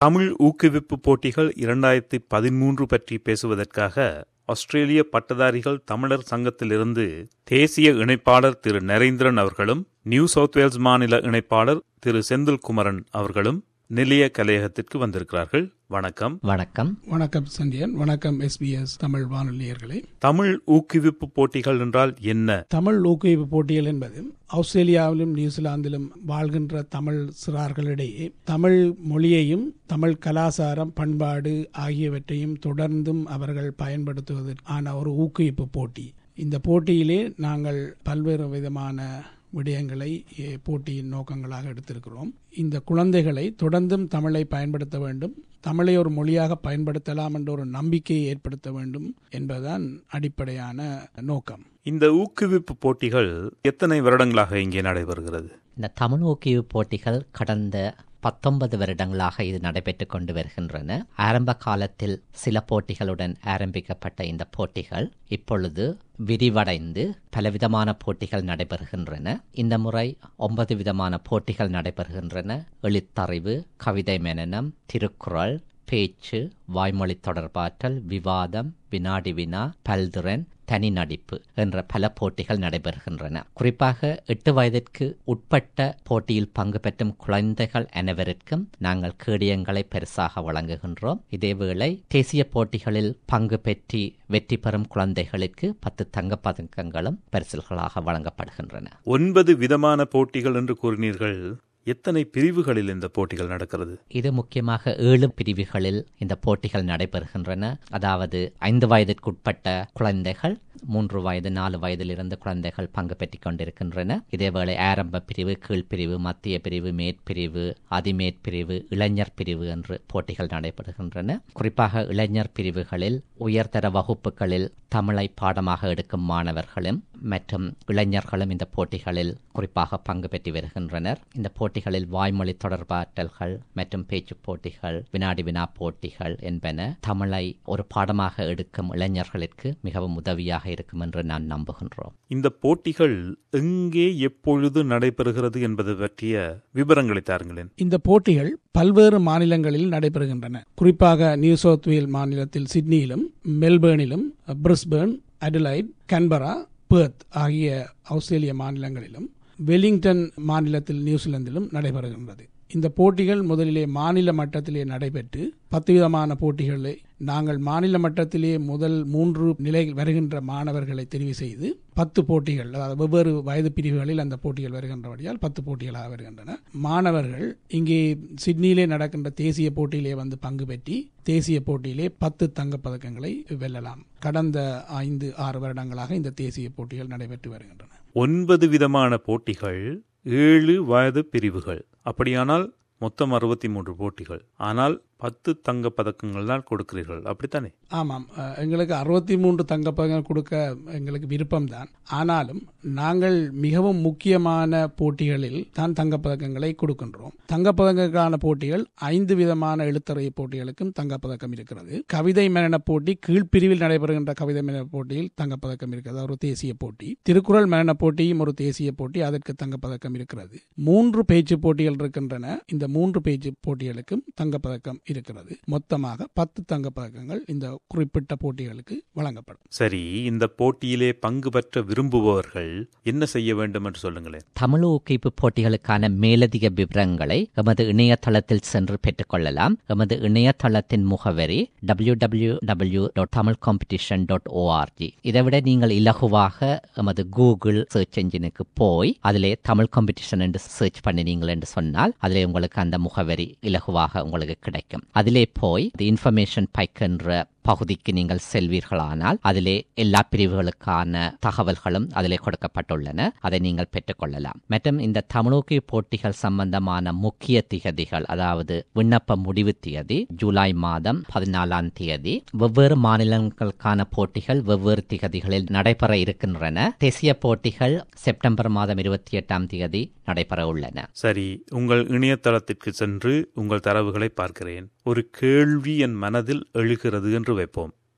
தமிழ் ஊக்குவிப்பு போட்டிகள் இரண்டாயிரத்தி பதிமூன்று பற்றி பேசுவதற்காக ஆஸ்திரேலிய பட்டதாரிகள் தமிழர் சங்கத்திலிருந்து தேசிய இணைப்பாளர் திரு நரேந்திரன் அவர்களும் நியூ சவுத் வேல்ஸ் மாநில இணைப்பாளர் திரு செந்தில்குமரன் அவர்களும் நிலைய கலையகத்திற்கு வந்திருக்கிறார்கள் வணக்கம் வணக்கம் வணக்கம் சந்தியன் வணக்கம் எஸ்பிஎஸ் தமிழ் வானொலியர்களே தமிழ் ஊக்குவிப்பு போட்டிகள் என்றால் என்ன தமிழ் ஊக்குவிப்பு போட்டிகள் என்பது ஆஸ்திரேலியாவிலும் நியூசிலாந்திலும் வாழ்கின்ற தமிழ் சிறார்களிடையே தமிழ் மொழியையும் தமிழ் கலாச்சாரம் பண்பாடு ஆகியவற்றையும் தொடர்ந்தும் அவர்கள் பயன்படுத்துவதற்கான ஒரு ஊக்குவிப்பு போட்டி இந்த போட்டியிலே நாங்கள் பல்வேறு விதமான விடயங்களை எ, போட்டியின் நோக்கங்களாக எடுத்திருக்கிறோம் இந்த குழந்தைகளை தொடர்ந்தும் தமிழை பயன்படுத்த வேண்டும் தமிழை ஒரு மொழியாக பயன்படுத்தலாம் என்ற ஒரு நம்பிக்கையை ஏற்படுத்த வேண்டும் என்பதுதான் அடிப்படையான நோக்கம் இந்த ஊக்குவிப்பு போட்டிகள் எத்தனை வருடங்களாக இங்கே நடைபெறுகிறது இந்த தமிழ் ஊக்குவிப்பு போட்டிகள் கடந்த பத்தொன்பது வருடங்களாக இது நடைபெற்றுக் கொண்டு வருகின்றன ஆரம்ப காலத்தில் சில போட்டிகளுடன் ஆரம்பிக்கப்பட்ட இந்த போட்டிகள் இப்பொழுது விரிவடைந்து பலவிதமான போட்டிகள் நடைபெறுகின்றன இந்த முறை ஒன்பது விதமான போட்டிகள் நடைபெறுகின்றன எழுத்தறிவு கவிதை மெனனம் திருக்குறள் பேச்சு வாய்மொழி தொடர்பாற்றல் விவாதம் வினாடி வினா பல்திறன் தனி நடிப்பு என்ற பல போட்டிகள் நடைபெறுகின்றன குறிப்பாக எட்டு வயதிற்கு உட்பட்ட போட்டியில் பங்கு பெற்றும் குழந்தைகள் அனைவருக்கும் நாங்கள் கேடயங்களை பரிசாக வழங்குகின்றோம் இதேவேளை தேசிய போட்டிகளில் பங்கு பெற்றி வெற்றி பெறும் குழந்தைகளுக்கு பத்து தங்கப் பதக்கங்களும் பரிசில்களாக வழங்கப்படுகின்றன ஒன்பது விதமான போட்டிகள் என்று கூறினீர்கள் எத்தனை பிரிவுகளில் இந்த போட்டிகள் நடக்கிறது இது முக்கியமாக ஏழு பிரிவுகளில் இந்த போட்டிகள் நடைபெறுகின்றன அதாவது ஐந்து வயதிற்குட்பட்ட குழந்தைகள் மூன்று வயது நாலு வயதிலிருந்து குழந்தைகள் பங்கு பெற்றுக் கொண்டிருக்கின்றன இதேவேளை ஆரம்ப பிரிவு கீழ்ப்பிரிவு மத்திய பிரிவு மேற்பிரிவு அதிமேற்பிரிவு இளைஞர் பிரிவு என்று போட்டிகள் நடைபெறுகின்றன குறிப்பாக இளைஞர் பிரிவுகளில் உயர்தர வகுப்புகளில் தமிழை பாடமாக எடுக்கும் மாணவர்களும் மற்றும் இளைஞர்களும் இந்த போட்டிகளில் குறிப்பாக பங்கு பெற்று வருகின்றனர் இந்த போட்டிகளில் வாய்மொழி தொடர்பாற்றல்கள் மற்றும் பேச்சு போட்டிகள் வினாடி வினா போட்டிகள் என்பன தமிழை ஒரு பாடமாக எடுக்கும் இளைஞர்களுக்கு மிகவும் உதவியாக இருக்கும் என்று நான் நம்புகின்றோம் இந்த போட்டிகள் எங்கே எப்பொழுது நடைபெறுகிறது என்பது பற்றிய விவரங்களை தாருங்களேன் இந்த போட்டிகள் பல்வேறு மாநிலங்களில் நடைபெறுகின்றன குறிப்பாக நியூ சவுத் வேல் மாநிலத்தில் சிட்னியிலும் மெல்பேர்னிலும் பிரிஸ்பேர்ன் அடிலைட் கன்பரா பேர்த் ஆகிய ஆஸ்திரேலிய மாநிலங்களிலும் வெலிங்டன் மாநிலத்தில் நியூசிலாந்திலும் நடைபெறுகின்றது இந்த போட்டிகள் முதலிலே மாநில மட்டத்திலே நடைபெற்று பத்து விதமான போட்டிகளை நாங்கள் மாநில மட்டத்திலே முதல் மூன்று நிலை வருகின்ற மாணவர்களை தெரிவு செய்து பத்து போட்டிகள் அதாவது வெவ்வேறு வயது பிரிவுகளில் அந்த போட்டிகள் வருகின்றபடியால் பத்து போட்டிகளாக வருகின்றன மாணவர்கள் இங்கே சிட்னியிலே நடக்கின்ற தேசிய போட்டியிலே வந்து பங்கு பெற்றி தேசிய போட்டியிலே பத்து தங்கப் பதக்கங்களை வெல்லலாம் கடந்த ஐந்து ஆறு வருடங்களாக இந்த தேசிய போட்டிகள் நடைபெற்று வருகின்றன ஒன்பது விதமான போட்டிகள் ஏழு வயது பிரிவுகள் அப்படியானால் மொத்தம் அறுபத்தி மூன்று போட்டிகள் ஆனால் பத்து தங்க பதக்கங்கள் தான் கொடுக்கிறீர்கள் அப்படித்தானே ஆமாம் அஹ், எங்களுக்கு அறுபத்தி மூன்று தங்கப்பதக்கங்கள் கொடுக்க எங்களுக்கு விருப்பம்தான் ஆனாலும் நாங்கள் மிகவும் முக்கியமான போட்டிகளில் தான் தங்கப்பதக்கங்களை கொடுக்கின்றோம் தங்கப்பதக்கங்களுக்கான போட்டிகள் ஐந்து விதமான எழுத்தறை போட்டிகளுக்கும் தங்கப்பதக்கம் இருக்கிறது கவிதை மரண போட்டி கீழ்ப்பிரிவில் நடைபெறுகின்ற கவிதை மரண போட்டியில் தங்கப்பதக்கம் இருக்கிறது அது ஒரு தேசிய போட்டி திருக்குறள் மரண போட்டியும் ஒரு தேசிய போட்டி அதற்கு தங்கப்பதக்கம் இருக்கிறது மூன்று பேச்சு போட்டிகள் இருக்கின்றன இந்த மூன்று பேச்சு போட்டிகளுக்கும் தங்கப்பதக்கம் இருக்கிறது மொத்தமாக பத்து தங்கப்பதக்கங்கள் இந்த குறிப்பிட்ட போட்டிகளுக்கு வழங்கப்படும் சரி இந்த போட்டியிலே பங்கு பெற்ற விரும்புபவர்கள் என்ன செய்ய வேண்டும் என்று சொல்லுங்களேன் தமிழ் ஊக்குவிப்பு போட்டிகளுக்கான மேலதிக விவரங்களை எமது இணையதளத்தில் சென்று பெற்றுக்கொள்ளலாம் எமது இணையதளத்தின் முகவரி W W W dot Tamil competition dot ORG இதைவிட நீங்கள் இலகுவாக எமது கூகுள் சர்ச் என்ஜினுக்கு போய் அதிலே தமிழ் காம்படிஷன் என்று சர்ச் பண்ணினீங்கள் என்று சொன்னால் அதிலே உங்களுக்கு அந்த முகவரி இலகுவாக உங்களுக்கு கிடைக்கும் அதிலே போய் இன்ஃபர்மேஷன் பைக் என்ற பகுதிக்கு நீங்கள் செல்வீர்களானால் அதிலே எல்லா பிரிவுகளுக்கான தகவல்களும் அதிலே கொடுக்கப்பட்டுள்ளன அதை நீங்கள் பெற்றுக்கொள்ளலாம் மற்றும் இந்த தமிழோக்கி போட்டிகள் சம்பந்தமான முக்கிய திகதிகள் அதாவது விண்ணப்ப முடிவு தேதி ஜூலை மாதம் பதினாலாம் தேதி வெவ்வேறு மாநிலங்களுக்கான போட்டிகள் வெவ்வேறு திகதிகளில் நடைபெற இருக்கின்றன தேசிய போட்டிகள் செப்டம்பர் மாதம் இருபத்தி எட்டாம் தேதி நடைபெற உள்ளன சரி உங்கள் இணையதளத்திற்கு சென்று உங்கள் தரவுகளை பார்க்கிறேன் ஒரு கேள்வி என் மனதில் எழுகிறது என்று வைப்போம்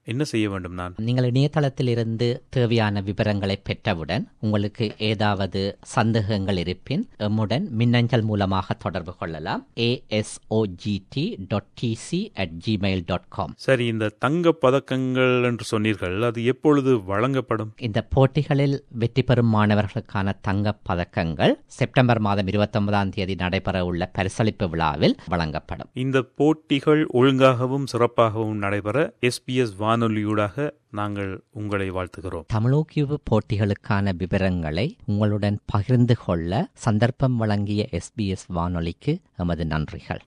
என்ன செய்ய வேண்டும் நான் நீங்கள் இணையதளத்தில் இருந்து தேவையான விவரங்களை பெற்றவுடன் உங்களுக்கு ஏதாவது சந்தேகங்கள் இருப்பின் எம்முடன் மின்னஞ்சல் மூலமாக தொடர்பு கொள்ளலாம் ASOGT dot TC at Gmail dot com சரி இந்த தங்க பதக்கங்கள் என்று சொன்னீர்கள் அது எப்பொழுது வழங்கப்படும் இந்த போட்டிகளில் வெற்றி பெறும் மாணவர்களுக்கான தங்க பதக்கங்கள் செப்டம்பர் மாதம் இருபத்தி ஒன்பதாம் தேதி நடைபெற உள்ள பரிசளிப்பு விழாவில் வழங்கப்படும் இந்த போட்டிகள் ஒழுங்காகவும் சிறப்பாகவும் நடைபெற எஸ்பிஎஸ் வானொலியூடாக நாங்கள் உங்களை வாழ்த்துகிறோம் தமிழோக்கியூவு போட்டிகளுக்கான விவரங்களை உங்களுடன் பகிர்ந்து கொள்ள சந்தர்ப்பம் வழங்கிய எஸ்பிஎஸ் வானொலிக்கு எமது நன்றிகள்